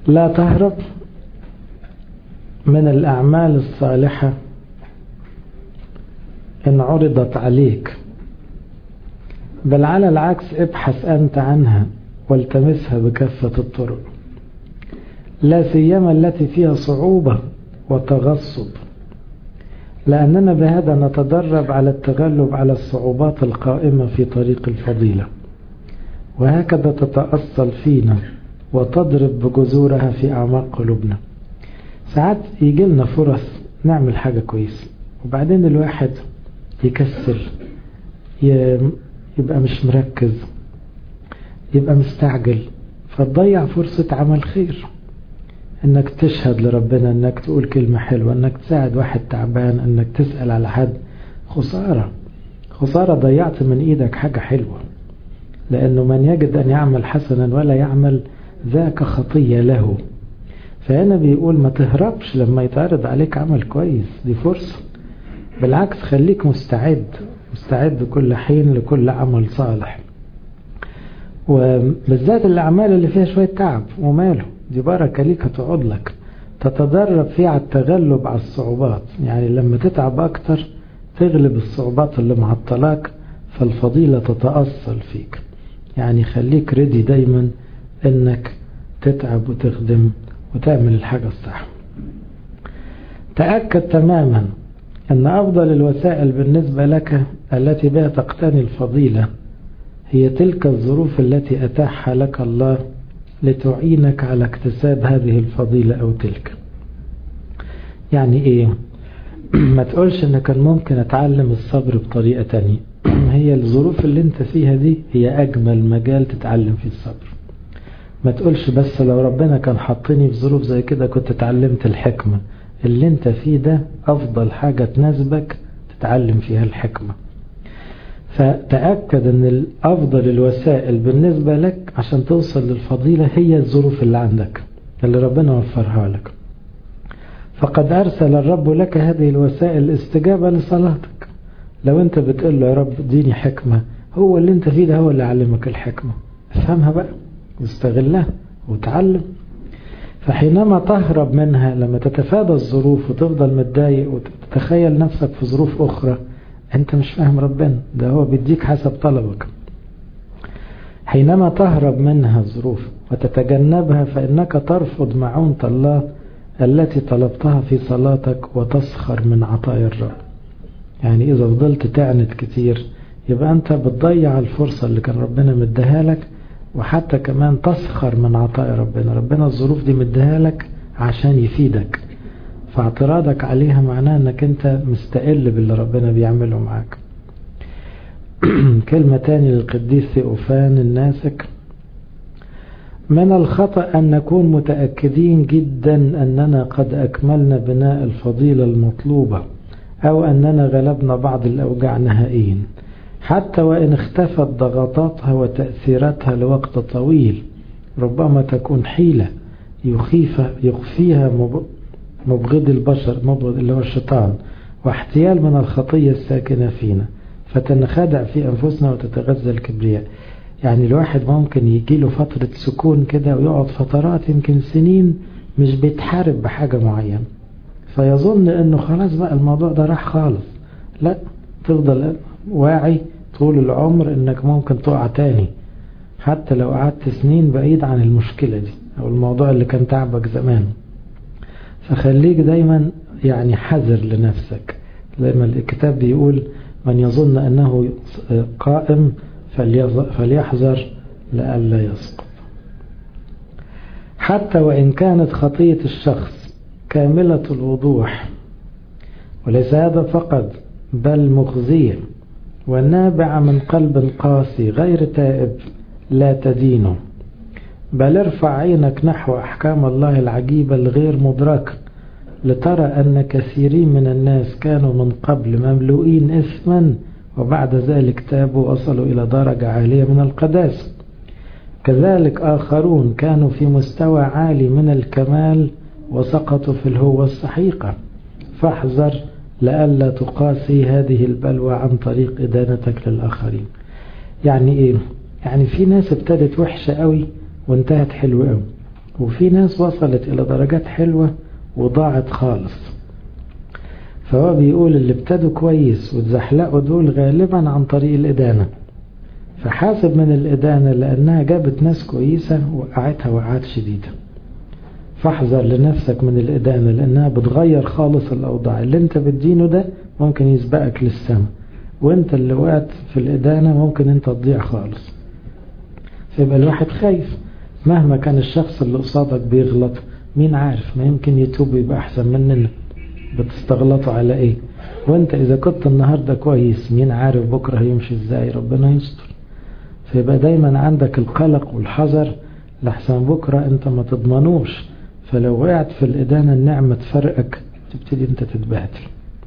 لا تهرب من الأعمال الصالحة إن عرضت عليك بل على العكس ابحث أنت عنها والتمسها بكافة الطرق لا سيما التي فيها صعوبة وتغصب لأننا بهذا نتدرب على التغلب على الصعوبات القائمة في طريق الفضيلة وهكذا تتأصل فينا وتضرب بجذورها في أعماق قلوبنا ساعات يجي لنا فرص نعمل حاجة كويسة وبعدين الواحد يكسل يبقى مش مركز يبقى مستعجل فتضيع فرصة عمل خير انك تشهد لربنا انك تقول كلمة حلوة انك تساعد واحد تعبان انك تسأل على حد خسارة خسارة ضيعت من ايدك حاجة حلوة لانه من يجد ان يعمل حسنا ولا يعمل ذاك خطية له فهنا بيقول ما تهربش لما يتعرض عليك عمل كويس دي فرصة بالعكس خليك مستعد مستعد كل حين لكل عمل صالح وبالذات الأعمال اللي فيها شوية تعب وماله دي بركة ليك هتقعد لك تتدرب فيها على التغلب على الصعوبات يعني لما تتعب أكتر تغلب الصعوبات اللي معطلاك فالفضيلة تتأصل فيك يعني خليك ريدي دايما انك تتعب وتخدم وتعمل الحاجة الصح تأكد تماما أن أفضل الوسائل بالنسبة لك التي بها تقتني الفضيلة هي تلك الظروف التي أتاحها لك الله لتعينك على اكتساب هذه الفضيلة أو تلك يعني إيه ما تقولش أن كان ممكن أتعلم الصبر بطريقة تانية هي الظروف اللي انت فيها دي هي أجمل مجال تتعلم فيه الصبر ما تقولش بس لو ربنا كان حطني في ظروف زي كده كنت اتعلمت الحكمة اللي انت فيه ده أفضل حاجة تناسبك تتعلم فيها الحكمة فتأكد ان الأفضل الوسائل بالنسبة لك عشان توصل للفضيلة هي الظروف اللي عندك اللي ربنا وفرها لك فقد أرسل الرب لك هذه الوسائل استجابة لصلاتك لو انت بتقول له يا رب اديني حكمة هو اللي انت فيه ده هو اللي علمك الحكمة افهمها بقى واستغلها وتعلم فحينما تهرب منها لما تتفادى الظروف وتفضل متضايق وتتخيل نفسك في ظروف أخرى أنت مش فاهم ربنا ده هو بيديك حسب طلبك حينما تهرب منها الظروف وتتجنبها فإنك ترفض معونة الله التي طلبتها في صلاتك وتسخر من عطايا الرب يعني إذا فضلت تعند كتير يبقى أنت بتضيع الفرصة اللي كان ربنا مديها لك وحتى كمان تسخر من عطاء ربنا ربنا الظروف دي مديها لك عشان يفيدك فاعتراضك عليها معناه انك انت مستقل باللي ربنا بيعمله معاك كلمة تاني للقديس ثيوفان الناسك من الخطأ أن نكون متأكدين جدا أننا قد أكملنا بناء الفضيلة المطلوبة أو أننا غلبنا بعض الأوجاع نهائيا حتى وإن اختفت ضغطاتها وتأثيراتها لوقت طويل ربما تكون حيلة يخيف يخفيها مبغض البشر مبغض اللي هو الشيطان واحتيال من الخطية الساكنة فينا فتنخدع في أنفسنا وتتغذى الكبرياء يعني الواحد ممكن يجي له فترة سكون كده ويقعد فترات يمكن سنين مش بيتحارب بحاجة معينة فيظن انه خلاص بقى الموضوع ده راح خالص لا تفضل واعي طول العمر انك ممكن تقع تاني حتى لو قعدت سنين بعيد عن المشكلة دي او الموضوع اللي كان تعبك زمان فخليك دايما يعني حذر لنفسك لما الكتاب بيقول من يظن انه قائم فليحذر لئلا يسقط حتى وإن كانت خطية الشخص كاملة الوضوح وليس هذا فقط بل مخزية والنابعة من قلب قاسي غير تائب لا تدينه بل ارفع عينك نحو أحكام الله العجيبة الغير مدركة لترى أن كثيرين من الناس كانوا من قبل مملوئين إثما وبعد ذلك تابوا وصلوا إلى درجة عالية من القداسة كذلك آخرون كانوا في مستوى عالي من الكمال وسقطوا في الهوة السحيقة فاحذر لئلا تقاسي هذه البلوى عن طريق إدانتك للآخرين يعني إيه؟ يعني في ناس ابتدت وحشة قوي وانتهت حلوة قوي وفي ناس وصلت إلى درجات حلوة وضاعت خالص فهو بيقول اللي ابتدوا كويس وتزحلقوا دول غالبا عن طريق الإدانة فحاسب من الإدانة لأنها جابت ناس كويسة وقعتها وقعات شديدة فاحذر لنفسك من الإدانة لأنها بتغير خالص الأوضاع اللي انت بتدينه ده ممكن يسبقك للسماء وانت اللي وقعت في الإدانة ممكن انت تضيع خالص فيبقى الواحد خايف مهما كان الشخص اللي قصادك بيغلط مين عارف ما يمكن يتوب يبقى أحسن مننا بتستغلطوا على ايه وانت اذا كنت النهاردة كويس مين عارف بكرة هيمشي ازاي ربنا يستر فيبقى دايما عندك القلق والحذر لحسن بكرة انت ما تضمنوش فلو وقعت في الإدانة النعمة تفرقك تبتدي انت تتبهدل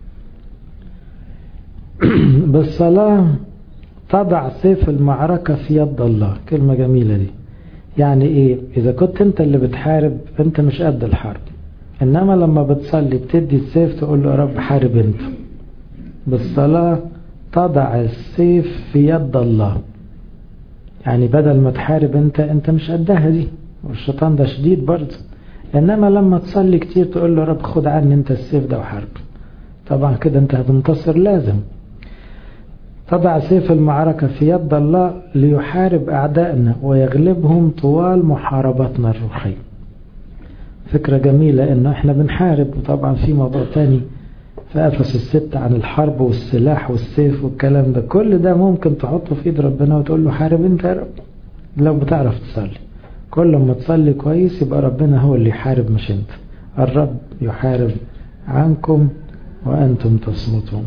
بالصلاة تضع سيف المعركة في يد الله كلمة جميلة دي يعني ايه اذا كنت انت اللي بتحارب انت مش قد الحرب انما لما بتصلي بتدي السيف تقول له يا رب حارب انت بالصلاة تضع السيف في يد الله يعني بدل ما تحارب انت انت مش قدها دي والشيطان ده شديد برضه انما لما تصلي كتير تقول له رب خد عني انت السيف ده وحارب طبعا كده انت هتنتصر لازم تضع سيف المعركة في يد الله ليحارب أعدائنا ويغلبهم طوال محاربتنا الروحية فكرة جميلة انه احنا بنحارب وطبعا في موضوع تاني في أفس الست عن الحرب والسلاح والسيف والكلام ده كل ده ممكن تحطه في ايد ربنا وتقول له حارب انت يا رب لو بتعرف تصلي كل ما تصلي كويس يبقى ربنا هو اللي يحارب مش انت الرب يحارب عنكم وأنتم تصمتون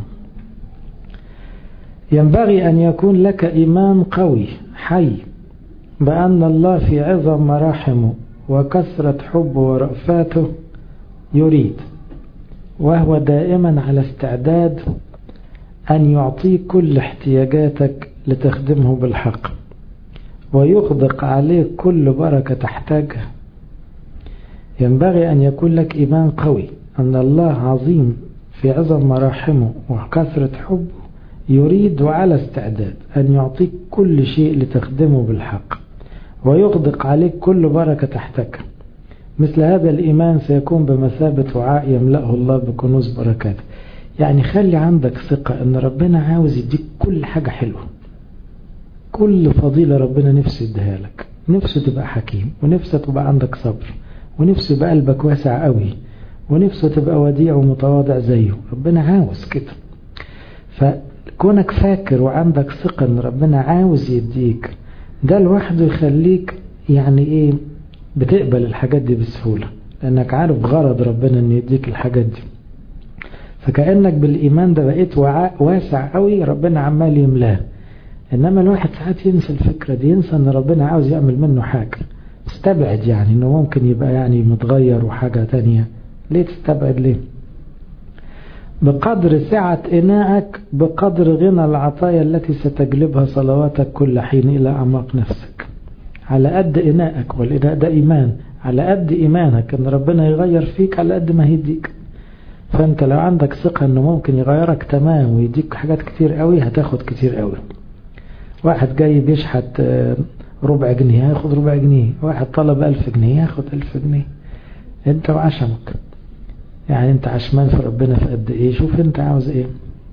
ينبغي أن يكون لك إيمان قوي حي بأن الله في عظم مراحمه وكثرة حبه ورأفاته يريد وهو دائما على استعداد أن يعطيك كل احتياجاتك لتخدمه بالحق ويغدق عليك كل بركة تحتاجها ينبغي أن يكون لك إيمان قوي أن الله عظيم في عظم مراحمه وكثرة حبه يريد وعلى استعداد أن يعطيك كل شيء لتخدمه بالحق ويغدق عليك كل بركة تحتك مثل هذا الإيمان سيكون بمثابة وعاء يملأه الله بكنوز بركاته يعني خلي عندك ثقة أن ربنا عاوز يديك كل حاجة حلوة كل فضيلة ربنا نفسه يديها لك نفسه تبقى حكيم ونفسه تبقى عندك صبر ونفسه يبقى قلبك واسع قوي ونفسه تبقى وديع ومتواضع زيه ربنا عاوز كده فكونك فاكر وعندك ثقة ان ربنا عاوز يديك ده لوحده يخليك يعني ايه بتقبل الحاجات دي بسهولة لانك عارف غرض ربنا ان يديك الحاجات دي فكأنك بالإيمان ده بقيت وعاء واسع قوي ربنا عمال يملاه إنما الواحد ساعات ينسى الفكرة دي ينسى إن ربنا عاوز يعمل منه حاجة استبعد يعني إنه ممكن يبقى يعني متغير وحاجة تانية ليه تستبعد ليه بقدر سعة إناءك بقدر غنى العطايا التي ستجلبها صلواتك كل حين إلى أعماق نفسك على قد إناءك والإناء ده إيمان على قد إيمانك إن ربنا يغير فيك على قد ما يديك فأنت لو عندك ثقة إنه ممكن يغيرك تمام ويديك حاجات كتير قوي هتاخد كتير قوي واحد جاي بيشحت ربع جنيه هياخد ربع جنيه واحد طلب ألف جنيه هياخد ألف جنيه انت وعشمك يعني انت عشمان في ربنا في قد ايه شوف انت عاوز ايه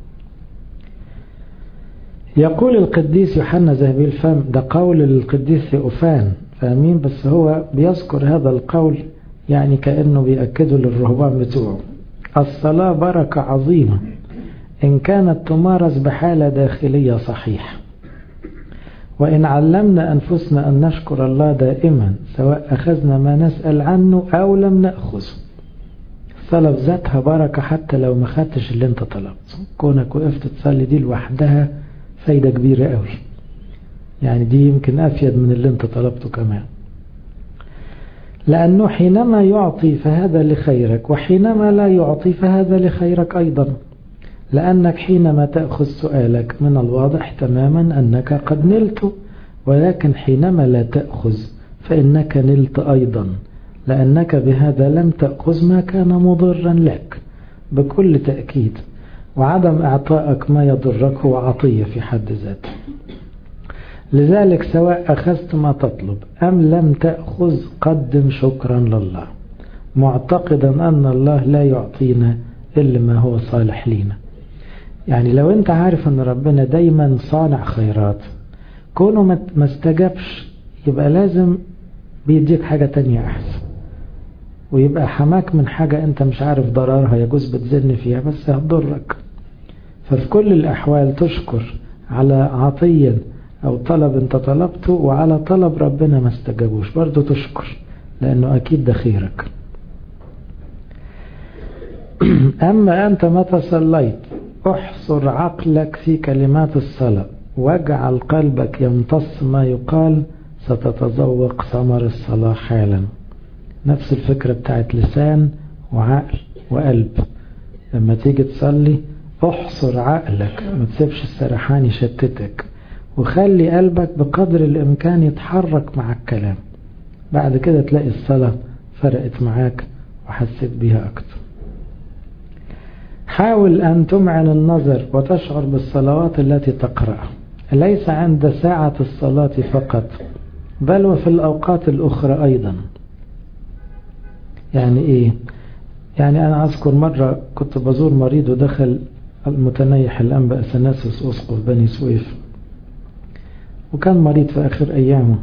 يقول القديس يوحنا ذهبي الفم ده قول القديس ثيوفان فاهمين بس هو بيذكر هذا القول يعني كأنه بيأكده للرهبان بتوعه الصلاة بركة عظيمة إن كانت تمارس بحالة داخلية صحيحة وإن علمنا أنفسنا أن نشكر الله دائما سواء أخذنا ما نسأل عنه أو لم نأخذه الصلاة بذاتها بركة حتى لو ما خدتش اللي انت طلبته كونك وقفت تصلي دي لوحدها فايدة كبيرة قوي يعني دي يمكن أفيد من اللي انت طلبته كمان لأنه حينما يعطي فهذا لخيرك وحينما لا يعطي فهذا لخيرك أيضا لأنك حينما تأخذ سؤالك من الواضح تماما أنك قد نلت ولكن حينما لا تأخذ فإنك نلت أيضا لأنك بهذا لم تأخذ ما كان مضرا لك بكل تأكيد وعدم إعطائك ما يضرك هو عطية في حد ذاته لذلك سواء أخذت ما تطلب أم لم تأخذ قدم شكرا لله معتقدا أن الله لا يعطينا إلا ما هو صالح لينا يعني لو أنت عارف أن ربنا دايما صانع خيرات كونه ما استجابش يبقى لازم بيديك حاجة تانية أحسن ويبقى حماك من حاجة أنت مش عارف ضررها يجوز بتزن فيها بس هتضرك ففي كل الأحوال تشكر على عطية أو طلب أنت طلبته وعلى طلب ربنا ما استجابوش برضو تشكر لأنه أكيد ده خيرك أما أنت متى صليت احصر عقلك في كلمات الصلاة واجعل قلبك يمتص ما يقال ستتذوق ثمر الصلاة حالا نفس الفكرة بتاعت لسان وعقل وقلب لما تيجي تصلي احصر عقلك ما تسيبش السرحان يشتتك وخلي قلبك بقدر الامكان يتحرك مع الكلام بعد كده تلاقي الصلاة فرقت معاك وحسيت بيها اكتر حاول ان تمعن النظر وتشعر بالصلوات التي تقرأها ليس عند ساعة الصلاة فقط بل وفي الأوقات الأخرى أيضا يعني إيه يعني أنا أذكر مرة كنت بزور مريض ودخل المتنيح الأنبا أثناسوس أسقف بني سويف وكان مريض في آخر أيامه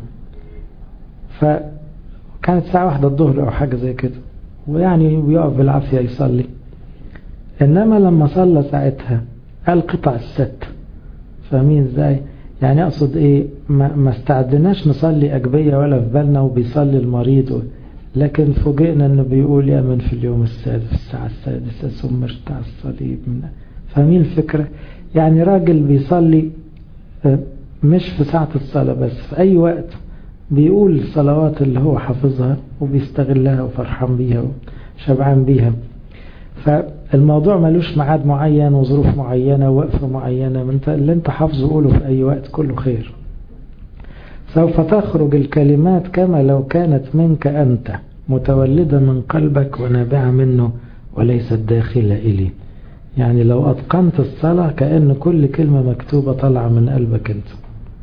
فكانت الساعة واحدة الظهر أو حاجة زي كده ويعني بيقف بالعافية يصلي إنما لما صلى ساعتها قال قطع الست فاهمين ازاي يعني اقصد ايه ما, ما استعدناش نصلي اجبية ولا في بالنا وبيصلي المريض و... لكن فوجئنا انه بيقول يا من في اليوم السادس الساعة السادسة ثم ارتع الصليب من فاهمين الفكرة يعني راجل بيصلي مش في ساعة الصلاة بس في اي وقت بيقول الصلوات اللي هو حافظها وبيستغلها وفرحان بيها وشبعان بيها فالموضوع ملوش ميعاد معين وظروف معينة ووقفة معينة من اللي انت حافظه قوله في اي وقت كله خير سوف تخرج الكلمات كما لو كانت منك انت متولدة من قلبك ونابعة منه وليست داخلة إلي يعني لو أتقنت الصلاة كأن كل كلمة مكتوبة طالعة من قلبك انت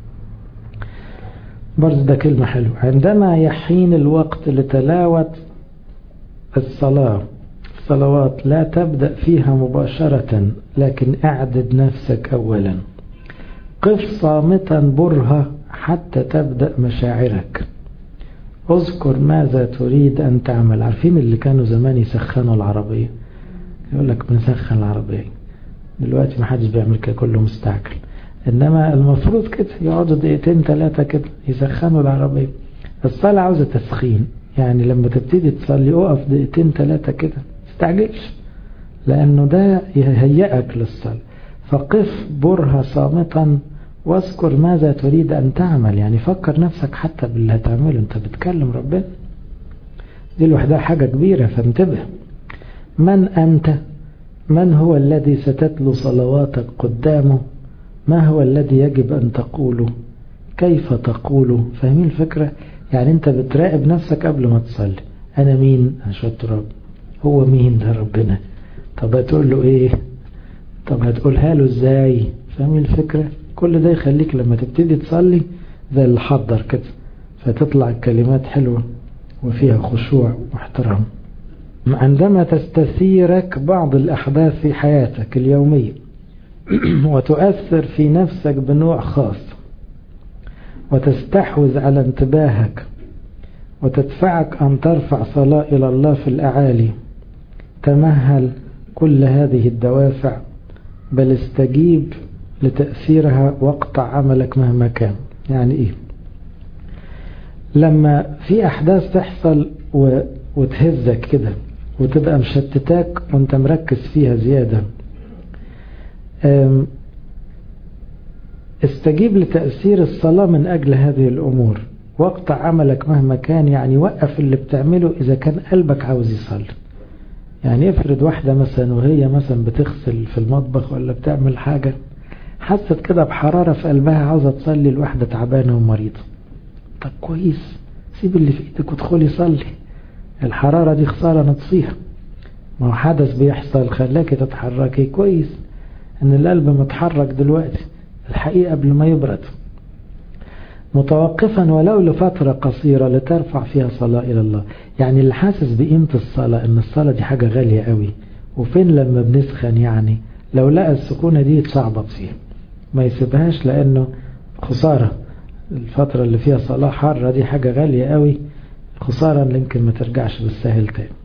برضه ده كلمة حلوة عندما يحين الوقت لتلاوة الصلاة الصلوات لا تبدأ فيها مباشرة لكن اعدد نفسك أولا قف صامتا برهة حتى تبدأ مشاعرك اذكر ماذا تريد أن تعمل عارفين اللي كانوا زمان يسخنوا العربية يقول لك بنسخن العربية دلوقتي ما حدش بيعمل كده كله مستعجل إنما المفروض كده يقعدوا دقيقتين ثلاثة كده يسخنوا العربية الصلاة عاوزة تسخين يعني لما تبتدي تصلي اقف دقيقتين ثلاثة كده تستعجلش لأنه ده يهيئك للصلاة فقف برهة صامتا واذكر ماذا تريد أن تعمل يعني فكر نفسك حتى باللي هتعمله أنت بتكلم ربنا دي لوحدها حاجة كبيرة فانتبه من أنت من هو الذي ستتلو صلواتك قدامه ما هو الذي يجب أن تقوله كيف تقوله فاهمين الفكرة يعني أنت بتراقب نفسك قبل ما تصلي أنا مين أنا شوية تراب هو مين ده ربنا طب هتقول له إيه طب هتقولها له إزاي فاهمين الفكرة كل ده يخليك لما تبتدي تصلي زي اللي حضر كده فتطلع الكلمات حلوة وفيها خشوع واحترام عندما تستثيرك بعض الأحداث في حياتك اليومية وتؤثر في نفسك بنوع خاص وتستحوذ على انتباهك وتدفعك أن ترفع صلاة إلى الله في الأعالي تمهل كل هذه الدوافع بل استجيب لتأثيرها واقطع عملك مهما كان يعني إيه لما في أحداث تحصل و... وتهزك كده وتبقى مشتتاك وانت مركز فيها زيادة استجيب لتأثير الصلاة من أجل هذه الأمور واقطع عملك مهما كان يعني وقف اللي بتعمله إذا كان قلبك عاوز يصلي يعني افرض واحدة مثلا وهي مثلا بتغسل في المطبخ ولا بتعمل حاجة حست كده بحرارة في قلبها عاوزة تصلي الواحدة تعبانة ومريضة طب كويس سيب اللي في ايدك وادخلي صلي الحرارة دي خسارة نطفيها ما هو حدث بيحصل خلاكي تتحركي كويس ان القلب متحرك دلوقتي الحقيقة قبل ما يبرد متوقفا ولو لفترة قصيرة لترفع فيها صلاة إلى الله يعني اللي حاسس بقيمة الصلاة إن الصلاة دي حاجة غالية قوي وفين لما بنسخن يعني لو لقى السكونة دي يتشعبط فيها ما يسيبهاش لأنه خسارة الفترة اللي فيها صلاة حارة دي حاجة غالية قوي خسارة اللي يمكن ما ترجعش بالسهل تاني